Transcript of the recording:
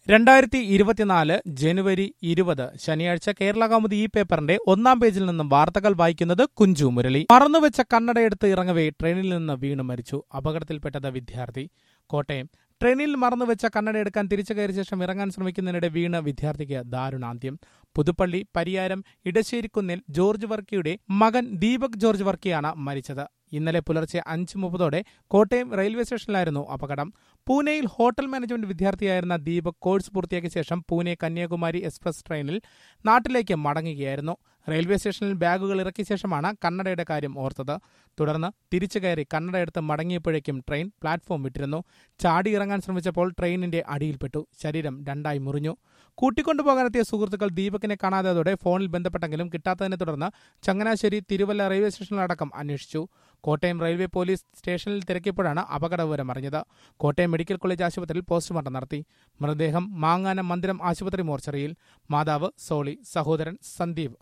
രണ്ടായിരത്തി ഇരുപത്തിനാല് ജനുവരി ഇരുപത് ശനിയാഴ്ച കേരള കൗമുദി ഈ പേപ്പറിന്റെ ഒന്നാം പേജിൽ നിന്നും വാർത്തകൾ വായിക്കുന്നത് കുഞ്ചു മുരളി മറന്നുവെച്ച കണ്ണടയെടുത്ത് ഇറങ്ങവേ ട്രെയിനിൽ നിന്ന് വീണു മരിച്ചു അപകടത്തിൽപ്പെട്ടത് വിദ്യാർത്ഥി കോട്ടയം ട്രെയിനിൽ മറന്നുവെച്ച കണ്ണട എടുക്കാൻ തിരിച്ചു കയറിയ ശേഷം ഇറങ്ങാൻ ശ്രമിക്കുന്നതിനിടെ വീണ് വിദ്യാർത്ഥിക്ക് ദാരുണാന്ത്യം പുതുപ്പള്ളി പരിയാരം ഇടശ്ശേരിക്കുന്നിൽ ജോർജ് വർക്കിയുടെ മകൻ ദീപക് ജോർജ് വർക്കിയാണ് മരിച്ചത് ഇന്നലെ പുലർച്ചെ അഞ്ച് മുപ്പതോടെ കോട്ടയം റെയിൽവേ സ്റ്റേഷനിലായിരുന്നു അപകടം പൂനെയിൽ ഹോട്ടൽ മാനേജ്മെന്റ് വിദ്യാർത്ഥിയായിരുന്ന ദീപക് കോഴ്സ് പൂർത്തിയാക്കിയ ശേഷം പൂനെ കന്യാകുമാരി എക്സ്പ്രസ് ട്രെയിനിൽ നാട്ടിലേക്ക് മടങ്ങുകയായിരുന്നു റെയിൽവേ സ്റ്റേഷനിൽ ബാഗുകൾ ഇറക്കിയ ശേഷമാണ് കണ്ണടയുടെ കാര്യം ഓർത്തത് തുടർന്ന് തിരിച്ചു കയറി കണ്ണട എടുത്ത് മടങ്ങിയപ്പോഴേക്കും ട്രെയിൻ പ്ലാറ്റ്ഫോം വിട്ടിരുന്നു ചാടി ഇറങ്ങാൻ ശ്രമിച്ചപ്പോൾ ട്രെയിനിന്റെ അടിയിൽപ്പെട്ടു ശരീരം രണ്ടായി മുറിഞ്ഞു കൂട്ടിക്കൊണ്ടുപോകാനെത്തിയ സുഹൃത്തുക്കൾ ദീപകിനെ കാണാതായതോടെ ഫോണിൽ ബന്ധപ്പെട്ടെങ്കിലും കിട്ടാത്തതിനെ തുടർന്ന് ചങ്ങനാശ്ശേരി തിരുവല്ല റെയിൽവേ സ്റ്റേഷനിലടക്കം അന്വേഷിച്ചു കോട്ടയം റെയിൽവേ പോലീസ് സ്റ്റേഷനിൽ തിരക്കിയപ്പോഴാണ് അപകട വിവരം അറിഞ്ഞത് കോട്ടയം മെഡിക്കൽ കോളേജ് ആശുപത്രിയിൽ പോസ്റ്റ്മോർട്ടം നടത്തി മൃതദേഹം മാങ്ങാനം മന്ദിരം ആശുപത്രി മോർച്ചറിയിൽ മാതാവ് സോളി സഹോദരൻ സന്ദീപ്